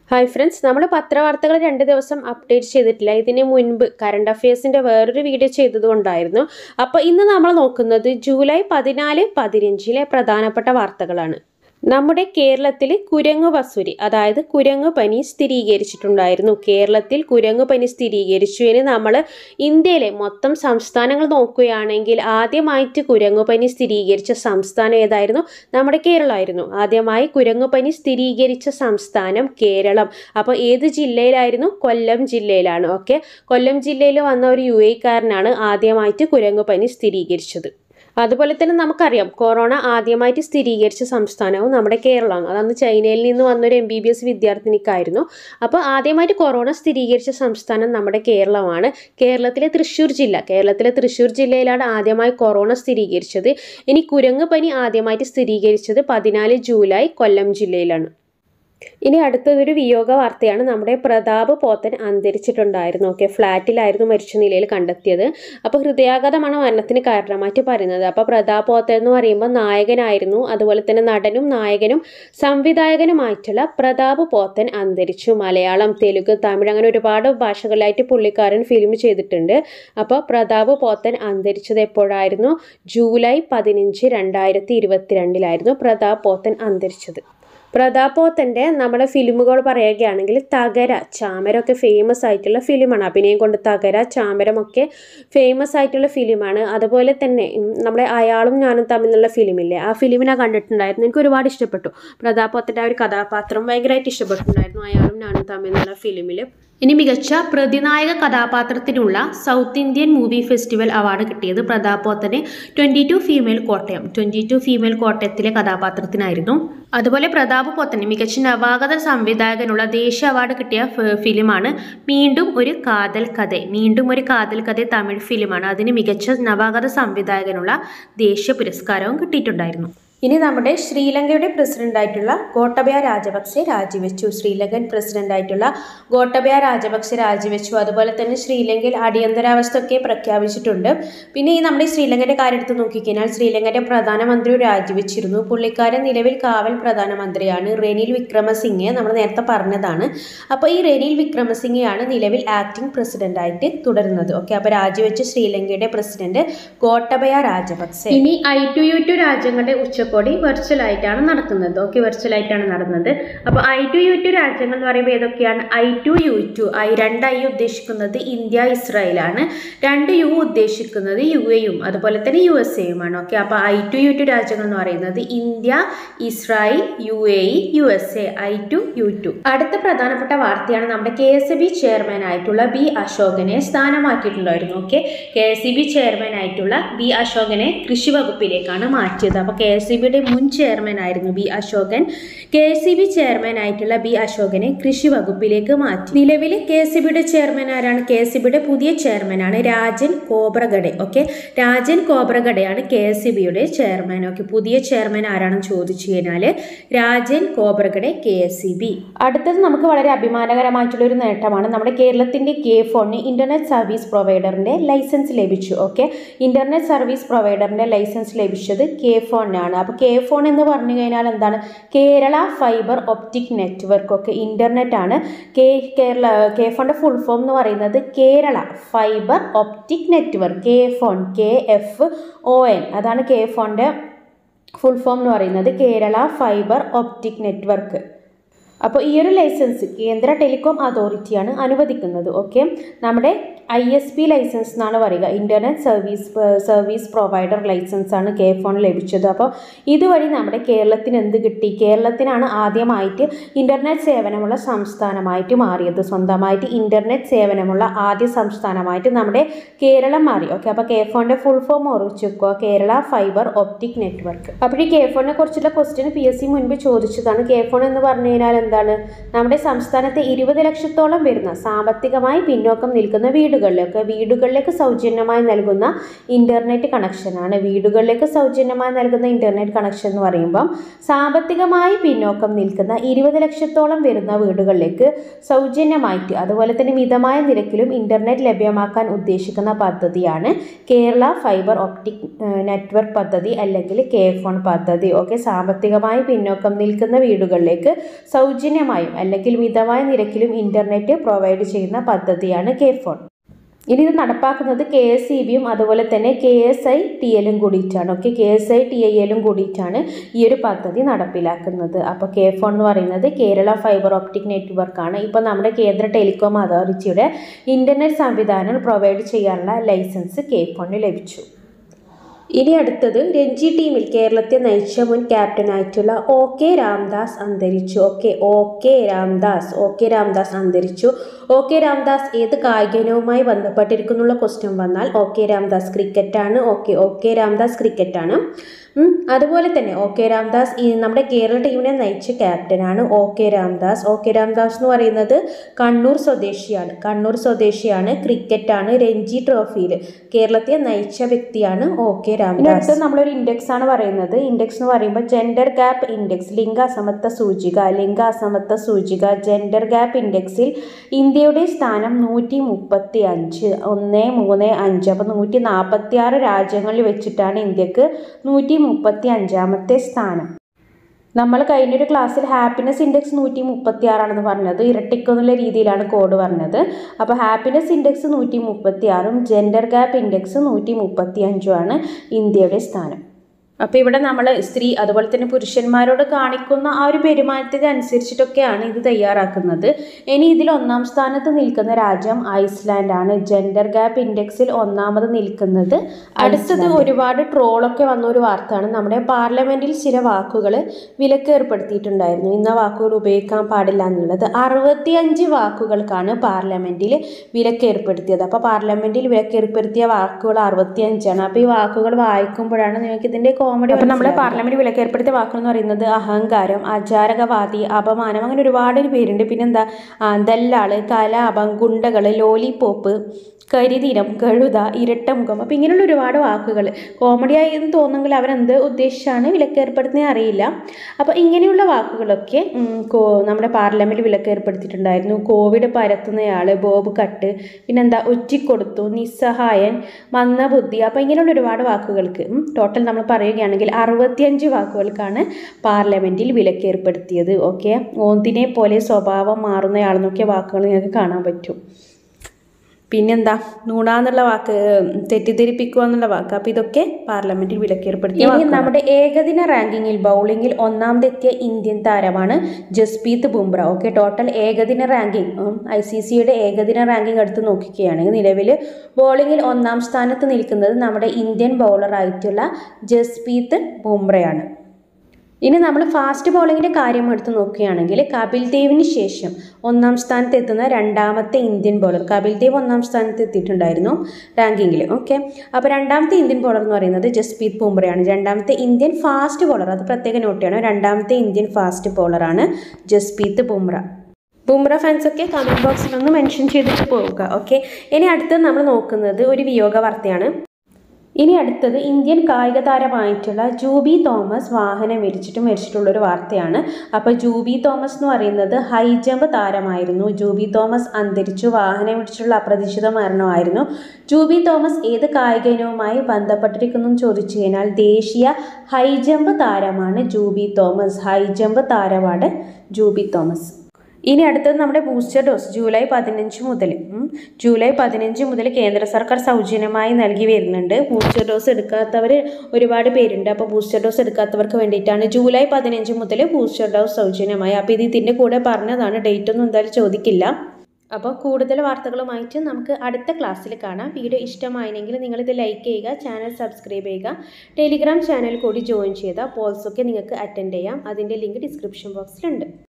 hi friends നമ്മൾ പത്രവാർത്തകൾ രണ്ട് ദിവസം അപ്ഡേറ്റ് ചെയ്തിട്ടില്ല ഇതിന് മുൻപ് കറണ്ട് അഫയേഴ്സിൻ്റെ വേറൊരു വീഡിയോ ചെയ്തതുകൊണ്ടായിരുന്നു അപ്പോൾ ഇന്ന് നമ്മൾ നോക്കുന്നത് ജൂലൈ പതിനാല് പതിനഞ്ചിലെ പ്രധാനപ്പെട്ട വാർത്തകളാണ് നമ്മുടെ കേരളത്തിൽ കുരങ്ങു വസൂരി അതായത് കുരങ്ങു പനി സ്ഥിരീകരിച്ചിട്ടുണ്ടായിരുന്നു കേരളത്തിൽ കുരങ്ങു പനി സ്ഥിരീകരിച്ചു ഇനി നമ്മൾ ഇന്ത്യയിലെ മൊത്തം സംസ്ഥാനങ്ങൾ നോക്കുകയാണെങ്കിൽ ആദ്യമായിട്ട് കുരങ്ങു പനി സ്ഥിരീകരിച്ച സംസ്ഥാനം ഏതായിരുന്നു നമ്മുടെ കേരളമായിരുന്നു ആദ്യമായി കുരങ്ങു പനി സ്ഥിരീകരിച്ച സംസ്ഥാനം കേരളം അപ്പോൾ ഏത് ജില്ലയിലായിരുന്നു കൊല്ലം ജില്ലയിലാണ് ഓക്കെ കൊല്ലം ജില്ലയിൽ വന്ന ഒരു യു എക്കാരനാണ് ആദ്യമായിട്ട് കുരങ്ങു പനി സ്ഥിരീകരിച്ചത് അതുപോലെ തന്നെ നമുക്കറിയാം കൊറോണ ആദ്യമായിട്ട് സ്ഥിരീകരിച്ച സംസ്ഥാനവും നമ്മുടെ കേരളമാണ് അതന്ന് ചൈനയിൽ നിന്ന് വന്നൊരു എം ബി ബി എസ് വിദ്യാർത്ഥിനിക്കായിരുന്നു അപ്പോൾ ആദ്യമായിട്ട് കൊറോണ സ്ഥിരീകരിച്ച സംസ്ഥാനം നമ്മുടെ കേരളമാണ് കേരളത്തിലെ തൃശ്ശൂർ ജില്ല കേരളത്തിലെ തൃശ്ശൂർ ജില്ലയിലാണ് ആദ്യമായി കൊറോണ സ്ഥിരീകരിച്ചത് ഇനി കുരങ്ങ് പനി ആദ്യമായിട്ട് സ്ഥിരീകരിച്ചത് പതിനാല് ജൂലൈ കൊല്ലം ജില്ലയിലാണ് ഇനി അടുത്തതൊരു വിയോഗ വാർത്തയാണ് നമ്മുടെ പ്രതാപ് പോത്തൻ അന്തരിച്ചിട്ടുണ്ടായിരുന്നു ഓക്കെ ഫ്ലാറ്റിലായിരുന്നു മരിച്ച നിലയിൽ കണ്ടെത്തിയത് അപ്പോൾ ഹൃദയാഘാതമാണ് മരണത്തിന് കാരണമായിട്ട് പറയുന്നത് അപ്പോൾ പ്രതാപ് പോത്തൻ എന്ന് പറയുമ്പോൾ നായകനായിരുന്നു അതുപോലെ തന്നെ നടനും നായകനും സംവിധായകനുമായിട്ടുള്ള പ്രതാപ് പോത്തൻ അന്തരിച്ചു മലയാളം തെലുങ്ക് തമിഴ് അങ്ങനെ ഒരുപാട് ഭാഷകളിലായിട്ട് പുള്ളിക്കാരൻ ഫിലിം ചെയ്തിട്ടുണ്ട് അപ്പോൾ പ്രതാപ് പോത്തൻ അന്തരിച്ചത് എപ്പോഴായിരുന്നു ജൂലൈ പതിനഞ്ച് രണ്ടായിരത്തി ഇരുപത്തിരണ്ടിലായിരുന്നു പ്രതാപ് പോത്തൻ അന്തരിച്ചത് പ്രതാപോത്തൻ്റെ നമ്മുടെ ഫിലിമുകൾ പറയുകയാണെങ്കിൽ തകര ചാമരമൊക്കെ ഫേമസ് ആയിട്ടുള്ള ഫിലിമാണ് അഭിനയം കൊണ്ട് തകര ചാമരമൊക്കെ ഫേമസ് ആയിട്ടുള്ള ഫിലിമാണ് അതുപോലെ തന്നെ ഉം, നമ്മുടെ അയാളും ഞാനും തമ്മിലുള്ള ഫിലിമില്ലേ ആ ഫിലിം ഞാൻ കണ്ടിട്ടുണ്ടായിരുന്നു എനിക്ക് ഒരുപാട് ഇഷ്ടപ്പെട്ടു പ്രതാപോത്തൻ്റെ ആ ഒരു കഥാപാത്രം ഭയങ്കരമായിട്ട് ഇഷ്ടപ്പെട്ടിട്ടുണ്ടായിരുന്നു അയാളും ഞാനും തമ്മിലുള്ള ഫിലിമിൽ ഇനി മികച്ച പ്രതിനായക കഥാപാത്രത്തിനുള്ള south Indian movie festival award കിട്ടിയത് പ്രതാപോത്തന് twenty two female Kottayam twenty two female കോട്ടയത്തിലെ കഥാപാത്രത്തിനായിരുന്നു അതുപോലെ പ്രതാപ് പോത്തന് മികച്ച നവാഗത സംവിധായകനുള്ള ദേശീയ അവാർഡ് കിട്ടിയ ഫ- ഫിലിമാണ് വീണ്ടും ഒരു കാതൽ കഥ വീണ്ടും ഒരു കാതൽ കഥ തമിഴ് ഫിലിമാണ് അതിന് മികച്ച നവാഗത സംവിധായകനുള്ള ദേശീയ പുരസ്കാരവും കിട്ടിയിട്ടുണ്ടായിരുന്നു ഇനി നമ്മുടെ ശ്രീലങ്കയുടെ പ്രസിഡന്റായിട്ടുള്ള ഗോട്ടബയ രാജപക്സെ രാജിവെച്ചു ശ്രീലങ്കൻ പ്രസിഡന്റായിട്ടുള്ള ഗോട്ടബയ രാജപക്സെ രാജിവെച്ചു അതുപോലെ തന്നെ ശ്രീലങ്കയിൽ അടിയന്തരാവസ്ഥ ഒക്കെ പ്രഖ്യാപിച്ചിട്ടുണ്ട് പിന്നെ ഈ നമ്മുടെ ശ്രീലങ്കയുടെ കാര്യം എടുത്ത് നോക്കിക്കഴിഞ്ഞാൽ ശ്രീലങ്കയുടെ പ്രധാനമന്ത്രി രാജിവെച്ചിരുന്നു പുള്ളിക്കാരൻ നിലവിൽ കാവൽ പ്രധാനമന്ത്രിയാണ് റെനിൽ വിക്രമസിംഗെ നമ്മൾ നേരത്തെ പറഞ്ഞതാണ് അപ്പോൾ ഈ റെനിൽ വിക്രമസിംഗെയാണ് നിലവിൽ ആക്ടിംഗ് പ്രസിഡന്റായിട്ട് തുടരുന്നത് ഓക്കെ അപ്പോൾ രാജിവെച്ച ശ്രീലങ്കയുടെ പ്രസിഡന്റ് ഗോട്ടബയ രാജപക്സെ ഇനി ഐ ടു യു ടു രാജ്യങ്ങളുടെ ഉച്ചകോടി വെർച്വൽ ആയിട്ടാണ് നടക്കുന്നത് ഓക്കെ വെർച്വൽ ആയിട്ടാണ് നടന്നത് അപ്പോൾ ഐ ടു യു ടു രാജ്യങ്ങൾ എന്ന് പറയുമ്പോൾ ഏതൊക്കെയാണ് I two U two I രണ്ട് ഐ ഉദ്ദേശിക്കുന്നത് ഇന്ത്യ ഇസ്രായേലാണ് രണ്ട് യു ഉദ്ദേശിക്കുന്നത് യു എയും അതുപോലെ തന്നെ യു എസ് എയുമാണ് ഓക്കെ അപ്പോൾ ഐ ടു യു ടു രാജ്യങ്ങൾ എന്ന് പറയുന്നത് India Israel U A E U S A I two U two അടുത്ത പ്രധാനപ്പെട്ട വാർത്തയാണ് നമ്മുടെ കെ എസ് ബി ചെയർമാൻ ആയിട്ടുള്ള ബി അശോകനെ സ്ഥാനമാക്കിയിട്ടുണ്ടായിരുന്നു okay K S B chairman ആയിട്ടുള്ള ബി അശോകനെ കൃഷി വകുപ്പിലേക്കാണ് മാറ്റിയത് അപ്പോൾ കെ എസ് ബിയുടെ മുൻ ചെയർമാൻ ആയിരുന്നു B Ashokan K S B chairman ആയിട്ടുള്ള ബി അശോകനെ കൃഷി വകുപ്പിലേക്ക് മാറ്റി നിലവിൽ കെ എസ് ബിയുടെ ചെയർമാൻ ആരാണ് കെ എസ് ബിയുടെ പുതിയ ചെയർമാനാണ് രാജൻ കോബ്രഗഡെ ഓക്കെ രാജൻ കോബ്രഗഡെയാണ് കെ എസ് ബിയുടെ ചെയർമാൻ ഓക്കെ പുതിയ ചെയർമാൻ ആരാണെന്ന് ചോദിച്ചു കഴിഞ്ഞാൽ Rajan Khobragade K S B അടുത്തത് നമുക്ക് വളരെ അഭിമാനകരമായിട്ടുള്ള ഒരു നേട്ടമാണ് നമ്മുടെ കേരളത്തിൻ്റെ കെ ഫോണിന് ഇൻ്റർനെറ്റ് സർവീസ് പ്രൊവൈഡറിൻ്റെ ലൈസൻസ് ലഭിച്ചു ഓക്കെ ഇൻ്റർനെറ്റ് സർവീസ് പ്രൊവൈഡറിൻ്റെ ലൈസൻസ് ലഭിച്ചത് കെ ഫോണിനാണ് അപ്പോൾ കെ ഫോൺ എന്ന് പറഞ്ഞു കഴിഞ്ഞാൽ എന്താണ് കേരള ഫൈബർ ഒപ്റ്റിക് നെറ്റ്വർക്ക് ഒക്കെ ഇൻ്റർനെറ്റ് ആണ് കെ കേരള കെ ഫോണിൻ്റെ ഫുൾ ഫോം എന്ന് പറയുന്നത് Kerala fibre optic network K phone K F O N അതാണ് കെ ഫോണിൻ്റെ ഫുൾ ഫോം എന്ന് പറയുന്നത് കേരള ഫൈബർ ഒപ്റ്റിക് നെറ്റ്വർക്ക് അപ്പോൾ ഈ ഒരു ലൈസൻസ് കേന്ദ്ര ടെലികോം അതോറിറ്റിയാണ് അനുവദിക്കുന്നത് ഓക്കെ നമ്മുടെ ഐ എസ് പി ലൈസൻസ് എന്നാണ് പറയുക internet service service provider licence ആണ് കെ ഫോൺ ലഭിച്ചത് അപ്പോൾ ഇതുവഴി നമ്മുടെ കേരളത്തിന് എന്ത് കിട്ടി കേരളത്തിനാണ് ആദ്യമായിട്ട് ഇൻ്റർനെറ്റ് സേവനമുള്ള സംസ്ഥാനമായിട്ട് മാറിയത് സ്വന്തമായിട്ട് ഇൻ്റർനെറ്റ് സേവനമുള്ള ആദ്യ സംസ്ഥാനമായിട്ട് നമ്മുടെ കേരളം മാറി ഓക്കെ അപ്പോൾ കെ ഫോണിൻ്റെ ഫുൾ ഫോം ഓർമ്മിച്ച് വെക്കുക കേരള ഫൈബർ ഒപ്റ്റിക് നെറ്റ്വർക്ക് അപ്പോൾ ഈ കെ ഫോണിനെ കുറിച്ചുള്ള ക്വസ്റ്റ്യൻ പി എസ് സി മുൻപ് ചോദിച്ചതാണ് കെ ഫോൺ എന്ന് പറഞ്ഞു കഴിഞ്ഞാൽ എന്താണ് നമ്മുടെ സംസ്ഥാനത്തെ ഇരുപത് ലക്ഷത്തോളം വരുന്ന സാമ്പത്തികമായി പിന്നോക്കം നിൽക്കുന്ന വീടുകൾ വീടുകളിലേക്ക് വീടുകളിലേക്ക് സൗജന്യമായി നൽകുന്ന ഇൻ്റർനെറ്റ് കണക്ഷനാണ് വീടുകളിലേക്ക് സൗജന്യമായി നൽകുന്ന ഇൻ്റർനെറ്റ് കണക്ഷൻ എന്ന് പറയുമ്പം സാമ്പത്തികമായി പിന്നോക്കം നിൽക്കുന്ന ഇരുപത് ലക്ഷത്തോളം വരുന്ന വീടുകളിലേക്ക് സൗജന്യമായിട്ട് അതുപോലെ തന്നെ മിതമായ നിരക്കിലും ഇൻ്റർനെറ്റ് ലഭ്യമാക്കാൻ ഉദ്ദേശിക്കുന്ന പദ്ധതിയാണ് കേരള ഫൈബർ ഒപ്റ്റിക് നെറ്റ്വർക്ക് പദ്ധതി അല്ലെങ്കിൽ കെ ഫോൺ പദ്ധതി ഓക്കെ സാമ്പത്തികമായി പിന്നോക്കം നിൽക്കുന്ന വീടുകളിലേക്ക് സൗജന്യമായും അല്ലെങ്കിൽ മിതമായ നിരക്കിലും ഇൻ്റർനെറ്റ് പ്രൊവൈഡ് ചെയ്യുന്ന പദ്ധതിയാണ് കെ ഫോൺ ഇനി ഇത് നടപ്പാക്കുന്നത് കെ എസ് ഇ ബിയും അതുപോലെ തന്നെ കെ എസ് ഐ ടി എല്ലും കൂടിയിട്ടാണ് okay K S I T I എല്ലും കൂടിയിട്ടാണ് ഈ ഒരു പദ്ധതി നടപ്പിലാക്കുന്നത് അപ്പോൾ കെ ഫോൺ എന്ന് പറയുന്നത് കേരള ഫൈബർ ഓപ്റ്റിക് നെറ്റ്വർക്കാണ് ഇപ്പോൾ നമ്മുടെ കേന്ദ്ര ടെലികോം അതോറിറ്റിയുടെ ഇൻ്റർനെറ്റ് സംവിധാനം പ്രൊവൈഡ് ചെയ്യാനുള്ള ലൈസൻസ് കെ ഫോണിന് ലഭിച്ചു ഇനി അടുത്തത് രഞ്ജി ടീമിൽ കേരളത്തെ നയിച്ച മുൻ ക്യാപ്റ്റനായിട്ടുള്ള ഒ കെ രാംദാസ് അന്തരിച്ചു okay O K Ramdas O K Ramdas അന്തരിച്ചു ഒ കെ രാംദാസ് ഏത് കായിക ഇനവുമായി ബന്ധപ്പെട്ടിരിക്കുന്നുള്ള ക്വസ്റ്റ്യൻ വന്നാൽ ഒ കെ രാംദാസ് ക്രിക്കറ്റാണ് ഓക്കെ ഒ കെ രാംദാസ് ക്രിക്കറ്റാണ് ഉം, അതുപോലെ തന്നെ ഒ കെ രാംദാസ് ഈ നമ്മുടെ കേരള ടീമിനെ നയിച്ച ക്യാപ്റ്റനാണ് O K Ramdas O K Ramdas എന്ന് പറയുന്നത് കണ്ണൂർ സ്വദേശിയാണ് കണ്ണൂർ സ്വദേശിയാണ് ക്രിക്കറ്റാണ് രഞ്ജി ട്രോഫിയിൽ കേരളത്തെ നയിച്ച വ്യക്തിയാണ് ഒ കെ രാംദാസ് അടുത്ത് നമ്മളൊരു ഇൻഡെക്സ് ആണ് പറയുന്നത് ഇൻഡെക്സ് എന്ന് പറയുമ്പോൾ ജെൻഡർ ഗ്യാപ്പ് ഇൻഡെക്സ് ലിംഗ അസമത്വ സൂചിക ലിംഗ അസമത്വ സൂചിക ജെൻഡർ ഗ്യാപ്പ് ഇൻഡെക്സിൽ ഇന്ത്യയുടെ സ്ഥാനം നൂറ്റി മുപ്പത്തി അഞ്ച് ഒന്ന് മൂന്ന് അഞ്ച് അപ്പോൾ നൂറ്റി നാൽപ്പത്തി ആറ് രാജ്യങ്ങളിൽ വെച്ചിട്ടാണ് ഇന്ത്യക്ക് നൂറ്റി മുപ്പത്തി അഞ്ചാമത്തെ സ്ഥാനം നമ്മൾ കഴിഞ്ഞൊരു ക്ലാസ്സിൽ ഹാപ്പിനെസ് ഇൻഡെക്സ് നൂറ്റി മുപ്പത്തി ആറാണെന്ന് പറഞ്ഞത് ഇരട്ടിക്കുന്നുള്ള രീതിയിലാണ് കോഡ് പറഞ്ഞത് അപ്പോൾ ഹാപ്പിനെസ് ഇൻഡെക്സ് നൂറ്റി മുപ്പത്തി ആറും ജെൻഡർ ഗ്യാപ്പ് ഇൻഡെക്സ് നൂറ്റി മുപ്പത്തി അഞ്ചുമാണ് ഇന്ത്യയുടെ സ്ഥാനം അപ്പോൾ ഇവിടെ നമ്മൾ സ്ത്രീ അതുപോലെ തന്നെ പുരുഷന്മാരോട് കാണിക്കുന്ന ആ ഒരു പെരുമാറ്റത്തിനനുസരിച്ചിട്ടൊക്കെയാണ് ഇത് തയ്യാറാക്കുന്നത് ഇനി ഇതിൽ ഒന്നാം സ്ഥാനത്ത് നിൽക്കുന്ന രാജ്യം ഐസ്ലാൻഡ് ആണ് ജെൻഡർ ഗ്യാപ്പ് ഇൻഡെക്സിൽ ഒന്നാമത് നിൽക്കുന്നത് അടുത്തത് ഒരുപാട് ട്രോളൊക്കെ വന്ന ഒരു വാർത്തയാണ് നമ്മുടെ പാർലമെന്റിൽ ചില വാക്കുകൾ വിലക്ക് ഏർപ്പെടുത്തിയിട്ടുണ്ടായിരുന്നു ഇന്ന വാക്കുകൾ ഉപയോഗിക്കാൻ പാടില്ല എന്നുള്ളത് അറുപത്തിയഞ്ച് വാക്കുകൾക്കാണ് പാർലമെന്റിൽ വിലക്ക് ഏർപ്പെടുത്തിയത് അപ്പോൾ പാർലമെന്റിൽ വിലക്ക് ഏർപ്പെടുത്തിയ വാക്കുകൾ അറുപത്തിയഞ്ചാണ് അപ്പോൾ ഈ വാക്കുകൾ വായിക്കുമ്പോഴാണ് നിങ്ങൾക്ക് ഇതിന്റെ കോമഡി അപ്പോൾ നമ്മുടെ പാർലമെന്റ് വിലക്ക് ഏർപ്പെടുത്തിയ വാക്കുകൾ എന്ന് പറയുന്നത് അഹങ്കാരം അചാരകവാദി അപമാനം അങ്ങനെ ഒരുപാട് പേരുണ്ട് പിന്നെന്താ ആ, ദല്ലാള് കലാപം ഗുണ്ടകള് ലോലിപോപ്പ് കരിതിരം കഴുത ഇരട്ടമുഖം അപ്പോൾ ഇങ്ങനെയുള്ള ഒരുപാട് വാക്കുകൾ കോമഡിയായി എന്ന് തോന്നുമെങ്കിൽ അവരെന്ത് ഉദ്ദേശിച്ചാണ് വിലക്ക് ഏർപ്പെടുത്തുന്നത് അറിയില്ല അപ്പോൾ ഇങ്ങനെയുള്ള വാക്കുകളൊക്കെ ഉം, കോ നമ്മുടെ പാർലമെൻറ്റ് വിലക്ക് ഏർപ്പെടുത്തിയിട്ടുണ്ടായിരുന്നു കോവിഡ് പരത്തുന്നയാൾ ബോബ് കട്ട് പിന്നെന്താ ഒറ്റിക്കൊടുത്തു നിസ്സഹായൻ മന്ദബുദ്ധി അപ്പോൾ ഇങ്ങനെയുള്ള ഒരുപാട് വാക്കുകൾക്ക് ടോട്ടൽ നമ്മൾ പറയുകയാണെങ്കിൽ അറുപത്തിയഞ്ച് വാക്കുകൾക്കാണ് പാർലമെൻറ്റിൽ വിലക്ക് ഏർപ്പെടുത്തിയത് ഓക്കെ ഓന്തിനെ പോലെ സ്വഭാവം മാറുന്നയാളെന്നൊക്കെ വാക്കുകൾ നിങ്ങൾക്ക് കാണാൻ പറ്റും പിന്നെന്താ നൂണ എന്നുള്ള വാക്ക് തെറ്റിദ്ധരിപ്പിക്കുക എന്നുള്ള വാക്ക് അപ്പോൾ ഇതൊക്കെ പാർലമെന്റിൽ വിലക്കേർപ്പെടുത്തിയ നമ്മുടെ ഏകദിന റാങ്കിങ്ങിൽ ബൗളിംഗിൽ ഒന്നാമതെത്തിയ ഇന്ത്യൻ താരമാണ് ജസ്പ്രീത് ബുംറ ഓക്കെ ടോട്ടൽ ഏകദിന റാങ്കിങ് ഐ സി സിയുടെ ഏകദിന റാങ്കിങ് എടുത്ത് നോക്കുകയാണെങ്കിൽ നിലവിൽ ബോളിംഗിൽ ഒന്നാം സ്ഥാനത്ത് നിൽക്കുന്നത് നമ്മുടെ ഇന്ത്യൻ ബൗളറായിട്ടുള്ള ജസ്പ്രീത് ബുംറയാണ് ഇനി നമ്മൾ ഫാസ്റ്റ് ബോളിങ്ങിൻ്റെ കാര്യം എടുത്ത് നോക്കുകയാണെങ്കിൽ കപിൽ ദേവിന് ശേഷം ഒന്നാം സ്ഥാനത്ത് എത്തുന്ന രണ്ടാമത്തെ ഇന്ത്യൻ ബോളർ കപിൽ ദേവ് ഒന്നാം സ്ഥാനത്ത് എത്തിയിട്ടുണ്ടായിരുന്നു റാങ്കിങ്ങിൽ ഓക്കെ അപ്പോൾ രണ്ടാമത്തെ ഇന്ത്യൻ ബോളർ എന്ന് പറയുന്നത് ജസ്പ്രീത് ബുംറയാണ് രണ്ടാമത്തെ ഇന്ത്യൻ ഫാസ്റ്റ് ബോളർ അത് പ്രത്യേക നോട്ട് ചെയ്യണം രണ്ടാമത്തെ ഇന്ത്യൻ ഫാസ്റ്റ് ബോളറാണ് ജസ്പ്രീത് ബുംറ ബുംറ ഫാൻസൊക്കെ കമൻറ്റ് ബോക്സിൽ ഒന്ന് മെൻഷൻ ചെയ്തിട്ട് പോവുക ഓക്കെ ഇനി അടുത്ത് നമ്മൾ നോക്കുന്നത് ഒരു വിയോഗ വാർത്തയാണ് ഇനി അടുത്തത് ഇന്ത്യൻ കായിക താരമായിട്ടുള്ള ജൂബി തോമസ് വാഹനം ഇടിച്ചിട്ട് മരിച്ചിട്ടുള്ള ഒരു വാർത്തയാണ് അപ്പോൾ ജൂബി തോമസ് എന്ന് പറയുന്നത് ഹൈ ജമ്പ് താരമായിരുന്നു ജൂബി തോമസ് അന്തരിച്ചു വാഹനം ഇടിച്ചിട്ടുള്ള അപ്രതീക്ഷിത മരണമായിരുന്നു ജൂബി തോമസ് ഏത് കായിക ഇനവുമായി ബന്ധപ്പെട്ടിരിക്കുന്നു എന്ന് ചോദിച്ചു കഴിഞ്ഞാൽ ദേശീയ ഹൈ ജമ്പ് താരമാണ് ജൂബി തോമസ് ഹൈ ജമ്പ് താരമാണ് ജൂബി തോമസ് ഇനി അടുത്തത് നമ്മുടെ ബൂസ്റ്റർ ഡോസ് ജൂലൈ പതിനഞ്ച് മുതൽ ഉം, ജൂലൈ പതിനഞ്ച് മുതൽ കേന്ദ്ര സർക്കാർ സൗജന്യമായി നൽകി വരുന്നുണ്ട് ബൂസ്റ്റർ ഡോസ് എടുക്കാത്തവർ ഒരുപാട് പേരുണ്ട് അപ്പോൾ ബൂസ്റ്റർ ഡോസ് എടുക്കാത്തവർക്ക് വേണ്ടിയിട്ടാണ് ജൂലൈ പതിനഞ്ച് മുതൽ ബൂസ്റ്റർ ഡോസ് സൗജന്യമായി അപ്പോൾ ഇത് ഇതിൻ്റെ കൂടെ പറഞ്ഞതാണ് ഡേറ്റ് ഒന്നും എന്തായാലും ചോദിക്കില്ല അപ്പോൾ കൂടുതൽ വാർത്തകളുമായിട്ട് നമുക്ക് അടുത്ത ക്ലാസ്സിൽ കാണാം വീഡിയോ ഇഷ്ടമായെങ്കിൽ നിങ്ങളിത് ലൈക്ക് ചെയ്യുക ചാനൽ സബ്സ്ക്രൈബ് ചെയ്യുക ടെലിഗ്രാം ചാനൽ കൂടി ജോയിൻ ചെയ്താൽ പോൾസൊക്കെ നിങ്ങൾക്ക് അറ്റൻഡ് ചെയ്യാം അതിൻ്റെ ലിങ്ക് ഡിസ്ക്രിപ്ഷൻ ബോക്സിലുണ്ട്